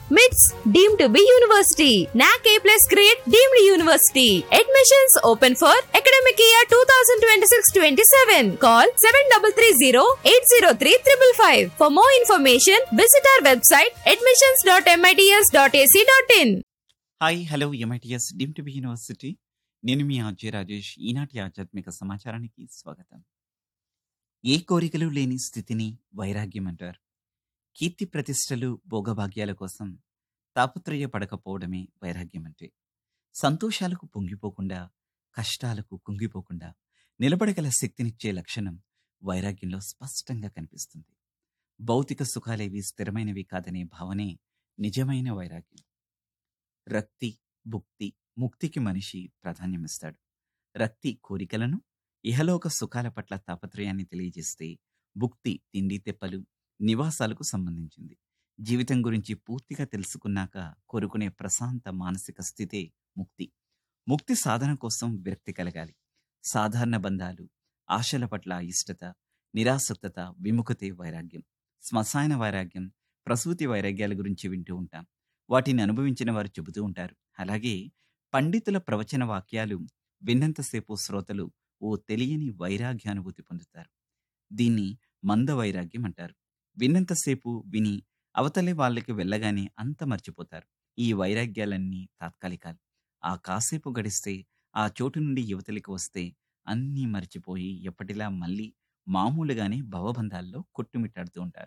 మిట్స్ deem to be university NAAC A plus grade deemed university admissions open for academic year two thousand twenty six twenty seven call seven double three zero eight zero three triple five for more information visit our website admissions dot MITS dot AC dot in hi hello MITS deemed to be university నేను మీ RJ Rajesh ఈనాటి ఆధ్యాత్మిక సమాచారానికి స్వాగతం ఏ కోరికలు లేని స్థితిని వైరాగ్యం అంటారు కీర్తి ప్రతిష్టలు భోగభాగ్యాల కోసం తాపత్రయపడకపోవడమే వైరాగ్యం అంటే సంతోషాలకు పొంగిపోకుండా కష్టాలకు కుంగిపోకుండా నిలబడగల శక్తినిచ్చే లక్షణం వైరాగ్యంలో స్పష్టంగా కనిపిస్తుంది భౌతిక సుఖాలేవి స్థిరమైనవి కాదనే భావనే నిజమైన వైరాగ్యం రక్తి భుక్తి ముక్తికి మనిషి ప్రాధాన్యమిస్తాడు రక్తి కోరికలను ఇహలోక సుఖాల పట్ల తాపత్రయాన్ని తెలియజేస్తే భుక్తి తిండి తెప్పలు నివాసాలకు సంబంధించింది జీవితం గురించి పూర్తిగా తెలుసుకున్నాక కోరుకునే ప్రశాంత మానసిక స్థితే ముక్తి ముక్తి సాధన కోసం విరక్తి కలగాలి సాధారణ బంధాలు ఆశల పట్ల ఇష్టత నిరాసక్తత విముఖతే వైరాగ్యం శ్మశాన వైరాగ్యం ప్రసూతి వైరాగ్యాల గురించి వింటూ ఉంటాం వాటిని అనుభవించిన వారు చెబుతూ ఉంటారు అలాగే పండితుల ప్రవచన వాక్యాలు విన్నంతసేపు శ్రోతలు ఓ తెలియని వైరాగ్యానుభూతి పొందుతారు దీన్ని మంద వైరాగ్యం అంటారు విన్నంతసేపు విని అవతలి వాళ్ళకి వెళ్ళగానే అంత మర్చిపోతారు ఈ వైరాగ్యాలన్నీ తాత్కాలికాలు ఆ కాసేపు గడిస్తే ఆ చోటు నుండి యువతలికి వస్తే అన్నీ మర్చిపోయి ఎప్పటిలా మళ్ళీ మామూలుగానే భవబంధాల్లో కొట్టుమిట్టాడుతూ ఉంటారు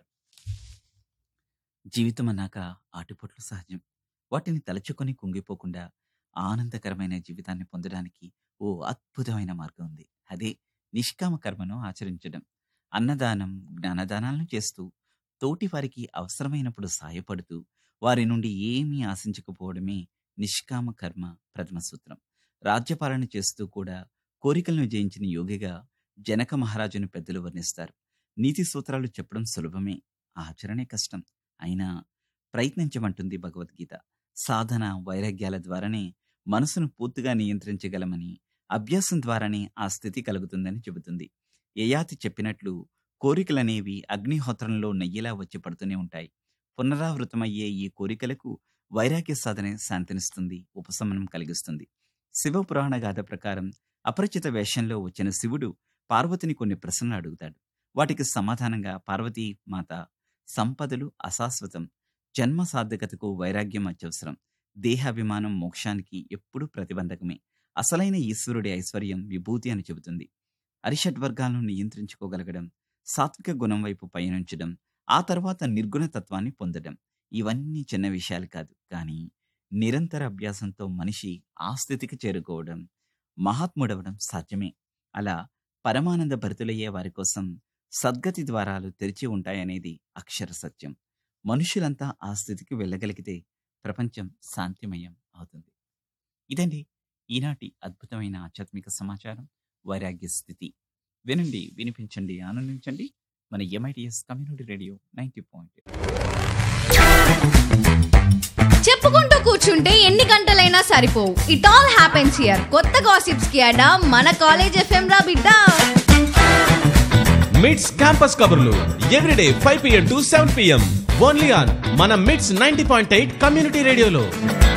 జీవితం అన్నాక ఆటుపోట్లు సహజం వాటిని తలుచుకొని కుంగిపోకుండా ఆనందకరమైన జీవితాన్ని పొందడానికి ఓ అద్భుతమైన మార్గం ఉంది అదే నిష్కామ కర్మను ఆచరించడం అన్నదానం జ్ఞానదానాలను చేస్తూ తోటి వారికి అవసరమైనప్పుడు సాయపడుతూ వారి నుండి ఏమీ ఆశించకపోవడమే నిష్కామ కర్మ ప్రథమ సూత్రం రాజ్యపాలన చేస్తూ కూడా కోరికలను జయించిన యోగిగా జనక మహారాజును పెద్దలు వర్ణిస్తారు నీతి సూత్రాలు చెప్పడం సులభమే ఆచరణే కష్టం అయినా ప్రయత్నించమంటుంది భగవద్గీత సాధన వైరాగ్యాల ద్వారానే మనసును పూర్తిగా నియంత్రించగలమని అభ్యాసం ద్వారానే ఆ స్థితి కలుగుతుందని చెబుతుంది యయాతి చెప్పినట్లు కోరికలనేవి అగ్నిహోత్రంలో నెయ్యిలా వచ్చి పడుతూనే ఉంటాయి పునరావృతమయ్యే ఈ కోరికలకు వైరాగ్య సాధనే శాంతినిస్తుంది ఉపశమనం కలిగిస్తుంది శివ పురాణ గాథ ప్రకారం అపరిచిత వేషంలో వచ్చిన శివుడు పార్వతిని కొన్ని ప్రశ్నలు అడుగుతాడు వాటికి సమాధానంగా పార్వతీ మాత సంపదలు అశాశ్వతం జన్మ సార్థకతకు వైరాగ్యం అత్యవసరం దేహాభిమానం మోక్షానికి ఎప్పుడూ ప్రతిబంధకమే అసలైన ఈశ్వరుడి ఐశ్వర్యం విభూతి అని చెబుతుంది అరిషడ్వర్గాలను నియంత్రించుకోగలగడం సాత్విక గుణం వైపు పయనించడం ఆ తర్వాత నిర్గుణ తత్వాన్ని పొందడం ఇవన్నీ చిన్న విషయాలు కాదు కానీ నిరంతర అభ్యాసంతో మనిషి ఆ స్థితికి చేరుకోవడం మహాత్ముడవడం సాధ్యమే అలా పరమానంద భరితులయ్యే వారి కోసం సద్గతి ద్వారాలు తెరిచి ఉంటాయనేది అక్షర సత్యం మనుషులంతా ఆ స్థితికి వెళ్ళగలిగితే ప్రపంచం శాంతిమయం అవుతుంది ఇదండి ఈనాటి అద్భుతమైన ఆధ్యాత్మిక సమాచారం వైరాగ్య స్థితి వినండి వినిపించండి ఆనందించండి మన MITS community radio ninety point చెప్పుకుంటూ కూర్చుంటే ఎన్ని గంటలైనా సరిపోవు ఇట్ ఆల్ హ్యాపెన్స్ హియర్ కొత్త గాసిప్స్ కి అడా మన కాలేజ్ ఎఫ్ఎం రా బిడ్డ మిడ్స్ క్యాంపస్ కబుర్లు everyday five PM to seven PM only on మన MITS ninety point eight community రేడియోలో